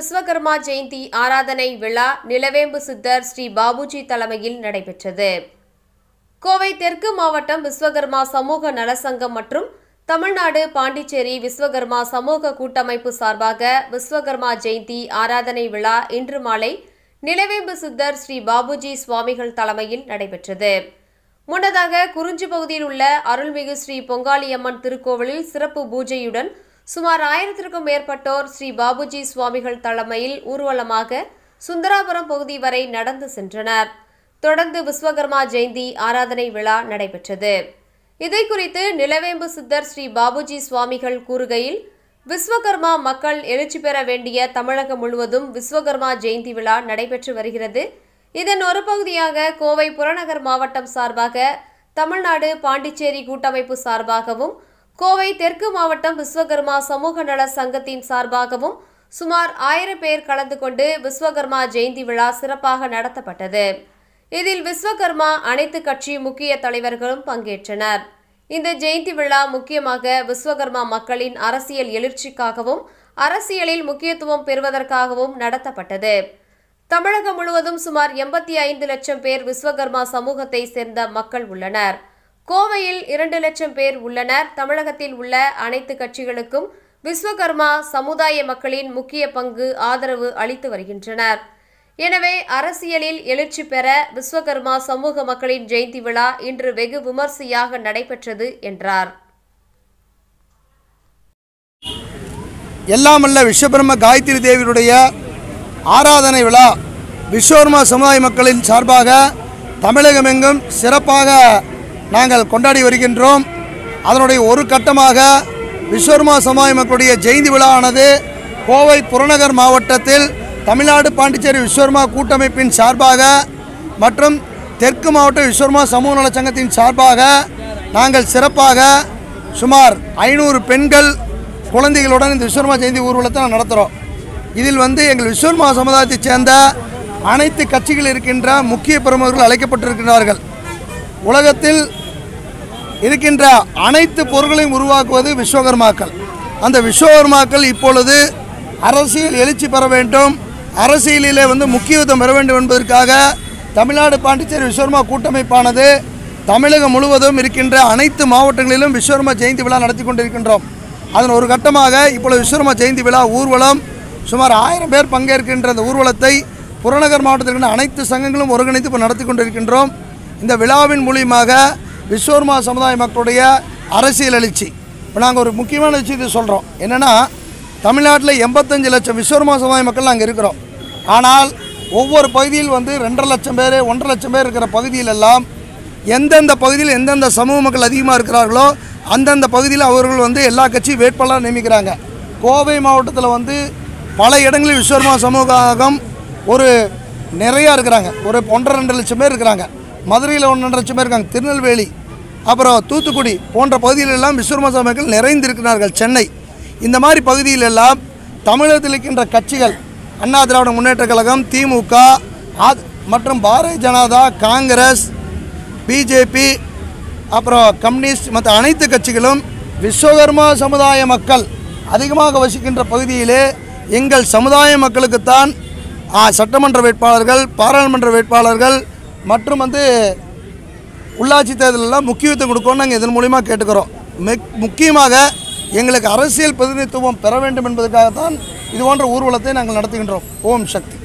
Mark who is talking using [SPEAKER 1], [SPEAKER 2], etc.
[SPEAKER 1] விஸ்வகர்மா ஜெயந்தி ஆராதனை விழா நிலவேம்பு சித்தர் ஸ்ரீ பாபுஜி தலைமையில் நடைபெற்றது கோவை தெற்கு மாவட்டம் விஸ்வகர்மா சமூக நலசங்கம் மற்றும் தமிழ்நாடு பாண்டிச்சேரி விஸ்வகர்மா சமூக கூட்டமைப்பு சார்பாக விஸ்வகர்மா ஜெயந்தி ஆராதனை விழா இன்று மாலை நிலவேம்பு சித்தர் ஸ்ரீ பாபுஜி சுவாமிகள் தலைமையில் நடைபெற்றது முன்னதாக குறிஞ்சி பகுதியில் உள்ள அருள்மிகு ஸ்ரீ பொங்காளியம்மன் திருக்கோவிலில் சிறப்பு பூஜையுடன் சுமார் ஆயிரத்திற்கும் மேற்பட்டோர் ஸ்ரீ பாபுஜி சுவாமிகள் தலைமையில் ஊர்வலமாக சுந்தராபுரம் பகுதி வரை நடந்து சென்றனர் தொடர்ந்து விஸ்வகர்மா ஜெயந்தி ஆராதனை விழா நடைபெற்றது இதை குறித்து நிலவேம்பு சித்தர் ஸ்ரீ பாபுஜி சுவாமிகள் கூறுகையில் விஸ்வகர்மா மக்கள் எழுச்சி பெற வேண்டிய தமிழகம் முழுவதும் விஸ்வகர்மா ஜெயந்தி விழா நடைபெற்று வருகிறது இதன் ஒரு பகுதியாக கோவை புறநகர் மாவட்டம் சார்பாக தமிழ்நாடு பாண்டிச்சேரி கூட்டமைப்பு சார்பாகவும் கோவை தெற்கு மாவட்டம் விஸ்வகர்மா சமூக நல சங்கத்தின் சார்பாகவும் சுமார் ஆயிரம் பேர் கலந்து கொண்டு விஸ்வகர்மா ஜெயந்தி விழா சிறப்பாக நடத்தப்பட்டது இதில் விஸ்வகர்மா அனைத்து கட்சி முக்கிய தலைவர்களும் பங்கேற்றனர் இந்த ஜெயந்தி விழா முக்கியமாக விஸ்வகர்மா மக்களின் அரசியல் எழுச்சிக்காகவும் அரசியலில் முக்கியத்துவம் பெறுவதற்காகவும் நடத்தப்பட்டது தமிழகம் முழுவதும் சுமார் எண்பத்தி ஐந்து லட்சம் பேர் விஸ்வகர்மா சமூகத்தை சேர்ந்த மக்கள் உள்ளனர் கோவையில் இரண்டு லட்சம் பேர் உள்ளனர் தமிழகத்தில் உள்ள அனைத்து கட்சிகளுக்கும் விஸ்வகர்மா சமுதாய மக்களின் முக்கிய பங்கு ஆதரவு அளித்து வருகின்றனர் எனவே அரசியலில் எழுச்சி பெற விஸ்வகர்மா சமூக மக்களின் ஜெயந்தி விழா இன்று வெகு விமர்சையாக நடைபெற்றது என்றார்
[SPEAKER 2] எல்லாமல்ல விஸ்வபிரம்ம காயத்ரி தேவியுடைய ஆராதனை விழா விஸ்வகர்மா சமுதாய மக்களின் சார்பாக தமிழகமெங்கும் சிறப்பாக நாங்கள் கொண்டாடி வருகின்றோம் அதனுடைய ஒரு கட்டமாக விஸ்வகர்மா சமுதாய மக்களுடைய ஜெயந்தி விழாவானது கோவை புறநகர் மாவட்டத்தில் தமிழ்நாடு பாண்டிச்சேரி விஸ்வகர்மா கூட்டமைப்பின் சார்பாக மற்றும் தெற்கு மாவட்ட விஸ்வகர்மா சமூக நலச் சங்கத்தின் சார்பாக நாங்கள் சிறப்பாக சுமார் ஐநூறு பெண்கள் குழந்தைகளுடன் இந்த விஸ்வகர்மா ஜெயந்தி ஊர்வலத்தை நான் நடத்துகிறோம் இதில் வந்து எங்கள் விஸ்வகர்மா சமுதாயத்தைச் சேர்ந்த அனைத்து கட்சிகள் இருக்கின்ற முக்கிய பிரமுகர்கள் அழைக்கப்பட்டிருக்கிறார்கள் உலகத்தில் இருக்கின்ற அனைத்து பொருட்களையும் உருவாக்குவது விஸ்வகர்மாக்கள் அந்த விஸ்வகர்மாக்கள் இப்பொழுது அரசியல் எழுச்சி பெற வேண்டும் அரசியலிலே வந்து முக்கியத்துவம் பெற வேண்டும் என்பதற்காக தமிழ்நாடு பாண்டிச்சேரி விஸ்வகர்மா கூட்டமைப்பானது தமிழகம் முழுவதும் இருக்கின்ற அனைத்து மாவட்டங்களிலும் விஸ்வகர்மா ஜெயந்தி விழா நடத்தி கொண்டிருக்கின்றோம் அதன் ஒரு கட்டமாக இப்பொழுது விஸ்வகர்மா ஜெயந்தி விழா ஊர்வலம் சுமார் ஆயிரம் பேர் பங்கேற்கின்ற இந்த ஊர்வலத்தை புறநகர் மாவட்டத்தில் இருக்கின்ற அனைத்து சங்கங்களும் ஒருங்கிணைத்து இப்போ நடத்தி கொண்டிருக்கின்றோம் இந்த விழாவின் மூலியமாக விஸ்வகர்மா சமுதாய மக்களுடைய அரசியல் எழுச்சி இப்போ நாங்கள் ஒரு முக்கியமான விஷயத்தை சொல்கிறோம் என்னென்னா தமிழ்நாட்டில் எண்பத்தஞ்சு லட்சம் விஸ்வகர்மா சமுதாய மக்கள் நாங்கள் இருக்கிறோம் ஆனால் ஒவ்வொரு பகுதியில் வந்து ரெண்டரை லட்சம் பேர் ஒன்றரை லட்சம் பேர் இருக்கிற பகுதியிலெல்லாம் எந்தெந்த பகுதியில் எந்தெந்த சமூக மக்கள் அதிகமாக இருக்கிறார்களோ அந்தந்த பகுதியில் அவர்கள் வந்து எல்லா கட்சி வேட்பாளராக நியமிக்கிறாங்க கோவை மாவட்டத்தில் வந்து பல இடங்களில் விஸ்வகர்மா சமூகம் ஒரு நிறையா இருக்கிறாங்க ஒரு ஒன்றரை ரெண்டு லட்சம் பேர் இருக்கிறாங்க மதுரையில் ஒன்றரை லட்சம் பேர் இருக்காங்க திருநெல்வேலி அப்புறம் தூத்துக்குடி போன்ற பகுதிகளெல்லாம் விஸ்வகர்மா சமூக மக்கள் நிறைந்திருக்கிறார்கள் சென்னை இந்த மாதிரி பகுதியிலெல்லாம் தமிழகத்தில் இருக்கின்ற கட்சிகள் அண்ணா திராவிட முன்னேற்றக் கழகம் திமுக ஆத்- மற்றும் பாரதிய ஜனதா காங்கிரஸ் பிஜேபி அப்புறம் கம்யூனிஸ்ட் மற்ற அனைத்து கட்சிகளும் விஸ்வகர்மா சமுதாய மக்கள் அதிகமாக வசிக்கின்ற பகுதியிலே எங்கள் சமுதாய மக்களுக்குத்தான் ஆ, சட்டமன்ற வேட்பாளர்கள் பாராளுமன்ற வேட்பாளர்கள் மற்றும் வந்து உள்ளாட்சி தேர்தலெல்லாம் முக்கியத்துவம் கொடுக்கணும்னு நாங்கள் இதன் மூலிமா கேட்டுக்கிறோம் மிக் முக்கியமாக எங்களுக்கு அரசியல் பிரதிநிதித்துவம் பெற வேண்டும் என்பதற்காகத்தான் இது போன்ற ஊர்வலத்தை நாங்கள் நடத்துகின்றோம் ஓம் சக்தி